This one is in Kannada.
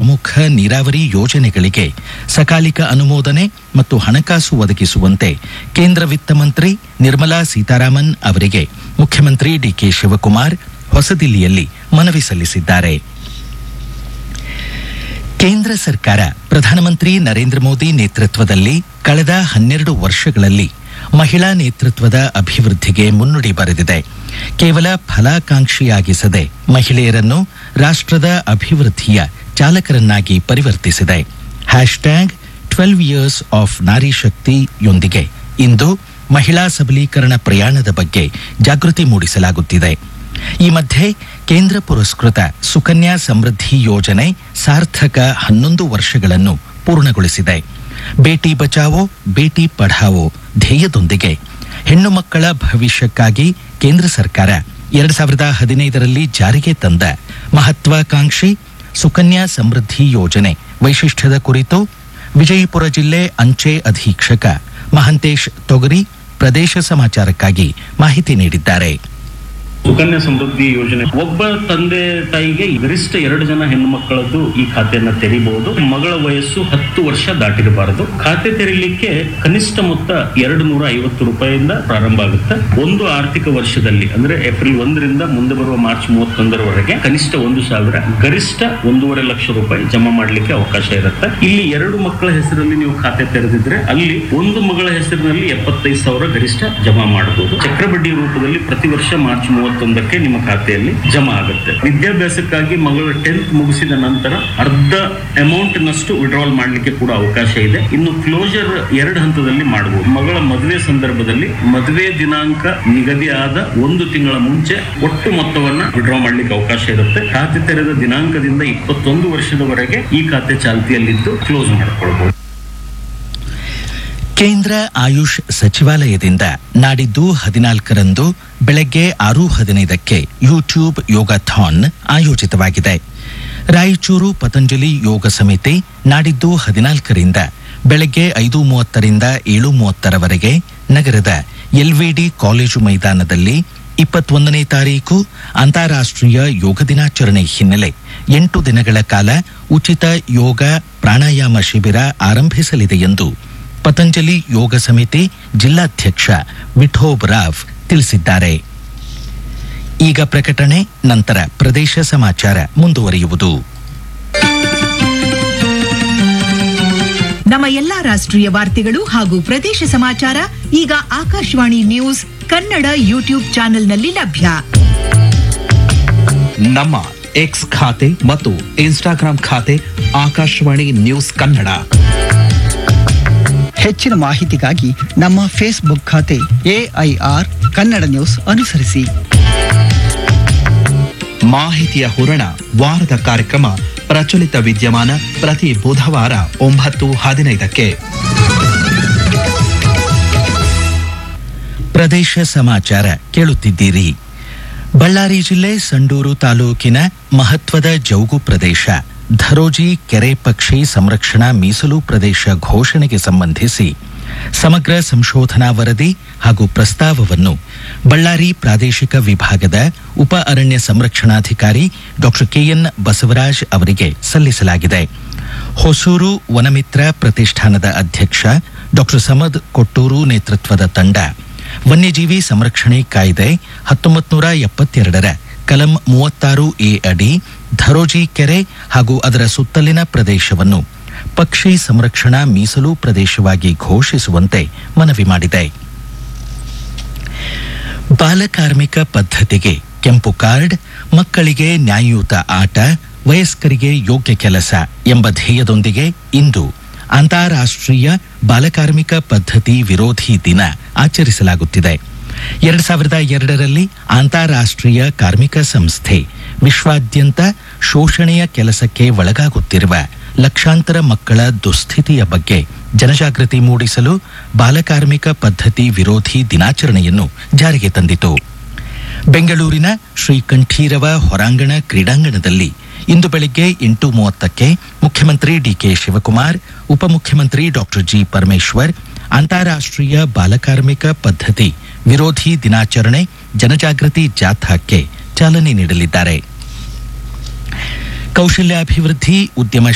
ಪ್ರಮುಖ ನೀರಾವರಿ ಯೋಜನೆಗಳಿಗೆ ಸಕಾಲಿಕ ಅನುಮೋದನೆ ಮತ್ತು ಹಣಕಾಸು ಒದಗಿಸುವಂತೆ ಕೇಂದ್ರ ವಿತ್ತ ಮಂತ್ರಿ ನಿರ್ಮಲಾ ಸೀತಾರಾಮನ್ ಅವರಿಗೆ ಮುಖ್ಯಮಂತ್ರಿ ಡಿಕೆ ಶಿವಕುಮಾರ್ ಹೊಸದಿಲ್ಲಿಯಲ್ಲಿ ಮನವಿ ಸಲ್ಲಿಸಿದ್ದಾರೆ ಕೇಂದ್ರ ಸರ್ಕಾರ ಪ್ರಧಾನಮಂತ್ರಿ ನರೇಂದ್ರ ಮೋದಿ ನೇತೃತ್ವದಲ್ಲಿ ಕಳೆದ ಹನ್ನೆರಡು ವರ್ಷಗಳಲ್ಲಿ ಮಹಿಳಾ ನೇತೃತ್ವದ ಅಭಿವೃದ್ಧಿಗೆ ಮುನ್ನುಡಿ ಬರೆದಿದೆ ಕೇವಲ ಫಲಾಕಾಂಕ್ಷಿಯಾಗಿಸದೆ ಮಹಿಳೆಯರನ್ನು ರಾಷ್ಟ್ರದ ಅಭಿವೃದ್ಧಿಯ ಚಾಲಕರನ್ನಾಗಿ ಪರಿವರ್ತಿಸಿದೆ hashtag twelve years of Nari ಶಕ್ತಿಯೊಂದಿಗೆ ಇಂದು ಮಹಿಳಾ ಸಬಲೀಕರಣ ಪ್ರಯಾಣದ ಬಗ್ಗೆ ಜಾಗೃತಿ ಮೂಡಿಸಲಾಗುತ್ತಿದೆ ಈ ಮಧ್ಯೆ ಕೇಂದ್ರ ಪುರಸ್ಕೃತ ಸುಕನ್ಯಾ ಸಮೃದ್ಧಿ ಯೋಜನೆ ಸಾರ್ಥಕ ಹನ್ನೊಂದು ವರ್ಷಗಳನ್ನು ಪೂರ್ಣಗೊಳಿಸಿದೆ ಬೇಟಿ ಬಚಾವೋ ಬೇಟಿ ಪಢಾವೋ ಧ್ಯೇಯದೊಂದಿಗೆ ಹೆಣ್ಣು ಮಕ್ಕಳ ಭವಿಷ್ಯಕ್ಕಾಗಿ ಕೇಂದ್ರ ಸರ್ಕಾರ ಎರಡ್ ಸಾವಿರದ ಹದಿನೈದರಲ್ಲಿ ಜಾರಿಗೆ ತಂದ ಮಹತ್ವಾಕಾಂಕ್ಷಿ ಸುಕನ್ಯಾ ಸಮೃದ್ಧಿ ಯೋಜನೆ ವೈಶಿಷ್ಟ್ಯದ ಕುರಿತು ವಿಜಯಪುರ ಜಿಲ್ಲೆ ಅಂಚೆ ಅಧೀಕ್ಷಕ ಮಹಂತೇಶ್ ತೊಗರಿ ಪ್ರದೇಶ ಸಮಾಚಾರಕ್ಕಾಗಿ ಮಾಹಿತಿ ನೀಡಿದ್ದಾರೆ ಸುಕನ್ಯಾ ಸಮೃದ್ಧಿ ಯೋಜನೆ ಒಬ್ಬ ತಂದೆ ತಾಯಿಗೆ ಗರಿಷ್ಠ ಎರಡು ಜನ ಹೆಣ್ಣು ಮಕ್ಕಳದ್ದು ಈ ಖಾತೆಯನ್ನ ತೆರಿಬಹುದು ಮಗಳ ವಯಸ್ಸು ಹತ್ತು ವರ್ಷ ದಾಟಿರಬಾರದು ಖಾತೆ ತೆರೀಲಿಕ್ಕೆ ಕನಿಷ್ಠ ಮೊತ್ತ ಎರಡು ನೂರ ಐವತ್ತು ರೂಪಾಯಿಯಿಂದ ಪ್ರಾರಂಭ ಆಗುತ್ತೆ ಒಂದು ಆರ್ಥಿಕ ವರ್ಷದಲ್ಲಿ ಅಂದ್ರೆ ಏಪ್ರಿಲ್ ಒಂದರಿಂದ ಮುಂದೆ ಬರುವ ಮಾರ್ಚ್ ಮೂವತ್ತೊಂದರವರೆಗೆ ಕನಿಷ್ಠ ಒಂದು ಸಾವಿರ ಗರಿಷ್ಠ ಒಂದೂವರೆ ಲಕ್ಷ ರೂಪಾಯಿ ಜಮಾ ಮಾಡಲಿಕ್ಕೆ ಅವಕಾಶ ಇರುತ್ತೆ ಇಲ್ಲಿ ಎರಡು ಮಕ್ಕಳ ಹೆಸರಲ್ಲಿ ನೀವು ಖಾತೆ ತೆರೆದಿದ್ರೆ ಅಲ್ಲಿ ಒಂದು ಮಗಳ ಹೆಸರಿನಲ್ಲಿ ಎಪ್ಪತ್ತೈದು ಸಾವಿರ ಗರಿಷ್ಠ ಜಮಾ ಮಾಡಬಹುದು ಚಕ್ರಬಡ್ಡಿ ರೂಪದಲ್ಲಿ ಪ್ರತಿ ವರ್ಷ ಮಾರ್ಚ್ ಮೂವತ್ತೊಂದಕ್ಕೆ ನಿಮ್ಮ ಖಾತೆಯಲ್ಲಿ ಜಮಾ ಆಗುತ್ತೆ ವಿದ್ಯಾಭ್ಯಾಸಕ್ಕಾಗಿ ಮಗಳು ಟೆಂತ್ ಮುಗಿಸಿದ ನಂತರ ಅರ್ಧ ಅಮೌಂಟ್ ನಷ್ಟು ವಿಡ್ರಾಲ್ ಮಾಡಲಿಕ್ಕೆ ಕೂಡ ಅವಕಾಶ ಇದೆ ಇನ್ನು ಕ್ಲೋಜರ್ ಎರಡು ಹಂತದಲ್ಲಿ ಮಾಡಬಹುದು ಮಗಳ ಮದುವೆ ಸಂದರ್ಭದಲ್ಲಿ ಮದುವೆ ದಿನಾಂಕ ನಿಗದಿ ಆದ ಒಂದು ತಿಂಗಳ ಮುಂಚೆ ಒಟ್ಟು ಮೊತ್ತವನ್ನ ವಿಡ್ರಾ ಮಾಡ್ಲಿಕ್ಕೆ ಅವಕಾಶ ಇರುತ್ತೆ ಖಾತೆ ತೆರೆದ ದಿನಾಂಕದಿಂದ ಇಪ್ಪತ್ತೊಂದು ವರ್ಷದವರೆಗೆ ಈ ಖಾತೆ ಚಾಲ್ತಿಯಲ್ಲಿದ್ದು ಕ್ಲೋಸ್ ಮಾಡಿಕೊಳ್ಬಹುದು ಕೇಂದ್ರ ಆಯುಷ್ ಸಚಿವಾಲಯದಿಂದ ನಾಡಿದ್ದು ಹದಿನಾಲ್ಕರಂದು ಬೆಳಗ್ಗೆ ಆರು ಹದಿನೈದಕ್ಕೆ ಯೂಟ್ಯೂಬ್ ಯೋಗಾಥಾನ್ ಆಯೋಜಿತವಾಗಿದೆ ರಾಯಚೂರು ಪತಂಜಲಿ ಯೋಗ ಸಮಿತಿ ನಾಡಿದ್ದು ಹದಿನಾಲ್ಕರಿಂದ ಬೆಳಗ್ಗೆ ಐದು ಮೂವತ್ತರಿಂದ ಏಳು ಮೂವತ್ತರವರೆಗೆ ನಗರದ ಎಲ್ವಿಡಿ ಕಾಲೇಜು ಮೈದಾನದಲ್ಲಿ ಇಪ್ಪತ್ತೊಂದನೇ ತಾರೀಕು ಅಂತಾರಾಷ್ಟ್ರೀಯ ಯೋಗ ದಿನಾಚರಣೆ ಹಿನ್ನೆಲೆ ಎಂಟು ದಿನಗಳ ಕಾಲ ಉಚಿತ ಯೋಗ ಪ್ರಾಣಾಯಾಮ ಶಿಬಿರ ಆರಂಭಿಸಲಿದೆ ಎಂದು ಪತಂಜಲಿ ಯೋಗ ಸಮಿತಿ ಜಿಲ್ಲಾಧ್ಯಕ್ಷ ವಿಠೋಬ್ ರಾವ್ ತಿಳಿಸಿದ್ದಾರೆ ಈಗ ಪ್ರಕಟಣೆ ನಂತರ ಪ್ರದೇಶ ಸಮಾಚಾರ ಮುಂದುವರಿಯುವುದು ನಮ್ಮ ಎಲ್ಲಾ ರಾಷ್ಟ್ರೀಯ ವಾರ್ತೆಗಳು ಹಾಗೂ ಪ್ರದೇಶ ಸಮಾಚಾರ ಈಗ ಆಕಾಶವಾಣಿ ನ್ಯೂಸ್ ಕನ್ನಡ ಯೂಟ್ಯೂಬ್ ಚಾನೆಲ್ನಲ್ಲಿ ಲಭ್ಯ ನಮ್ಮ ಎಕ್ಸ್ ಖಾತೆ ಮತ್ತು ಇನ್ಸ್ಟಾಗ್ರಾಂ ಖಾತೆ ಆಕಾಶವಾಣಿ ನ್ಯೂಸ್ ಕನ್ನಡ ಹೆಚ್ಚಿನ ಮಾಹಿತಿಗಾಗಿ ನಮ್ಮ ಫೇಸ್ಬುಕ್ ಖಾತೆ ಎಐಆರ್ ಕನ್ನಡ ನ್ಯೂಸ್ ಅನುಸರಿಸಿ ಮಾಹಿತಿಯ ಹೂರಣ ವಾರದ ಕಾರ್ಯಕ್ರಮ ಪ್ರಚಲಿತ ವಿದ್ಯಮಾನ ಪ್ರತಿ ಬುಧವಾರ ಒಂಬತ್ತು ಹದಿನೈದಕ್ಕೆ ಪ್ರದೇಶ ಸಮಾಚಾರ ಕೇಳುತ್ತಿದ್ದೀರಿ ಬಳ್ಳಾರಿ ಜಿಲ್ಲೆ ಸಂಡೂರು ತಾಲೂಕಿನ ಮಹತ್ವದ ಜೌಗು ಪ್ರದೇಶ ಧರೋಜಿ ಕೆರೆ ಪಕ್ಷಿ ಸಂರಕ್ಷಣಾ ಮೀಸಲು ಪ್ರದೇಶ ಘೋಷಣೆಗೆ ಸಂಬಂಧಿಸಿ ಸಮಗ್ರ ಸಂಶೋಧನಾ ವರದಿ ಹಾಗೂ ಪ್ರಸ್ತಾವವನ್ನು ಬಳ್ಳಾರಿ ಪ್ರಾದೇಶಿಕ ವಿಭಾಗದ ಉಪ ಅರಣ್ಯ ಸಂರಕ್ಷಣಾಧಿಕಾರಿ ಡಾಕ್ಟರ್ ಕೆಎನ್ ಬಸವರಾಜ್ ಅವರಿಗೆ ಸಲ್ಲಿಸಲಾಗಿದೆ ಹೊಸೂರು ವನಮಿತ್ರ ಪ್ರತಿಷ್ಠಾನದ ಅಧ್ಯಕ್ಷ ಡಾಕ್ಟರ್ ಸಮದ್ ಕೊಟ್ಟೂರು ನೇತೃತ್ವದ ತಂಡ ವನ್ಯಜೀವಿ ಸಂರಕ್ಷಣೆ ಕಾಯ್ದೆ ಹತ್ತೊಂಬತ್ತು ನೂರ ಎಪ್ಪತ್ತೆರಡರ ಕಲಂ ಮೂವತ್ತಾರು ಎ ಅಡಿ ಧರೋಜಿ ಕೆರೆ ಹಾಗೂ ಅದರ ಸುತ್ತಲಿನ ಪ್ರದೇಶವನ್ನು ಪಕ್ಷಿ ಸಂರಕ್ಷಣಾ ಮೀಸಲು ಪ್ರದೇಶವಾಗಿ ಘೋಷಿಸುವಂತೆ ಮನವಿ ಮಾಡಿದೆ ಬಾಲಕಾರ್ಮಿಕ ಪದ್ಧತಿಗೆ ಕೆಂಪು ಕಾರ್ಡ್ ಮಕ್ಕಳಿಗೆ ನ್ಯಾಯಯುತ ಆಟ ವಯಸ್ಕರಿಗೆ ಯೋಗ್ಯ ಕೆಲಸ ಎಂಬ ಧ್ಯೇಯದೊಂದಿಗೆ ಇಂದು ಅಂತಾರಾಷ್ಟ್ರೀಯ ಬಾಲಕಾರ್ಮಿಕ ಪದ್ಧತಿ ವಿರೋಧಿ ದಿನ ಆಚರಿಸಲಾಗುತ್ತಿದೆ ಎರಡ್ ಸಾವಿರದ ಎರಡರಲ್ಲಿ ಅಂತಾರಾಷ್ಟ್ರೀಯ ಕಾರ್ಮಿಕ ಸಂಸ್ಥೆ ವಿಶ್ವಾದ್ಯಂತ ಶೋಷಣೆಯ ಕೆಲಸಕ್ಕೆ ಒಳಗಾಗುತ್ತಿರುವ ಲಕ್ಷಾಂತರ ಮಕ್ಕಳ ದುಸ್ಥಿತಿಯ ಬಗ್ಗೆ ಜನಜಾಗೃತಿ ಮೂಡಿಸಲು ಬಾಲಕಾರ್ಮಿಕ ಪದ್ಧತಿ ವಿರೋಧಿ ದಿನಾಚರಣೆಯನ್ನು ಜಾರಿಗೆ ತಂದಿತು ಬೆಂಗಳೂರಿನ ಶ್ರೀ ಕಂಠೀರವ ಹೊರಾಂಗಣ ಕ್ರೀಡಾಂಗಣದಲ್ಲಿ ಇಂದು ಬೆಳಿಗ್ಗೆ ಎಂಟು ಮೂವತ್ತಕ್ಕೆ ಮುಖ್ಯಮಂತ್ರಿ ಡಿಕೆ ಶಿವಕುಮಾರ್ ಉಪಮುಖ್ಯಮಂತ್ರಿ ಡಾಕ್ಟರ್ ಜಿ ಪರಮೇಶ್ವರ್ ಅಂತಾರಾಷ್ಟ್ರೀಯ ಬಾಲಕಾರ್ಮಿಕ ಪದ್ಧತಿ ವಿರೋಧಿ ದಿನಾಚರಣೆ ಜನಜಾಗೃತಿ ಜಾಥಾಕ್ಕೆ ಚಾಲನೆ ನೀಡಲಿದ್ದಾರೆ ಕೌಶಲ್ಯಾಭಿವೃದ್ಧಿ ಉದ್ಯಮ